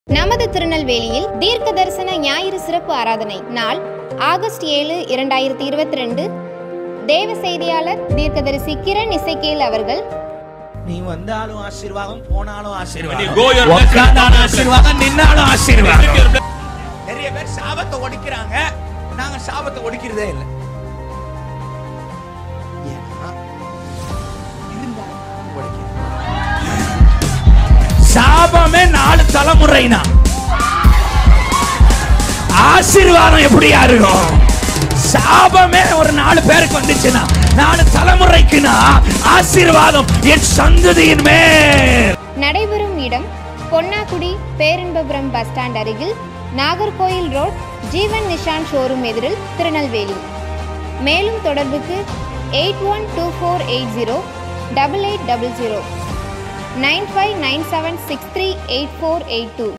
நமது திருநெல்வேலியில் தீர்க்க தரிசன ஞாயிறு சிறப்பு ஆராதனை நாள் ஆகஸ்ட் ஏழு இரண்டாயிரத்தி இருபத்தி ரெண்டு தேவ செய்தியாளர் தீர்க்கதரிசி கிரண் இசைக்கேல் அவர்கள் நீ வந்தாலும் ஆசீர்வாதம் போனாலும் When you ஆசீர்வாதம் go, your உட்கார்ந்தாலும் blessing. ஆசீர்வாதம் நின்னாலும் If ஆசீர்வாதம் your blessing- நிறைய பேர் சாபத்தை ஒடிக்கிறாங்க நாங்க சாபத்தை ஒடிக்கிறதே இல்லை ஏன்னா, இருந்தாலும் ஒடிக்கிறோம். சாபமே நாலு தலைமுறைனா ஆசீர்வாதம் எப்படியா இருக்கும் சாபமே ஒரு நாலு பேருக்கு வந்துச்சுன்னா நாலு தலைமுறைக்குனா ஆசீர்வாதம் என் சந்ததியின் மேல் நடைபெறும் இடம் பொன்னாக்குடி பேரின்பபுரம் பஸ் ஸ்டாண்ட் அருகில் நாகர்கோயில் ரோட் ஜீவன் நிஷான் ஷோரூம் எதிரில் திருநெல்வேலி மேலும் தொடர்புக்கு eight one two four eight zero double eight double zero nine five nine seven six three eight four eight two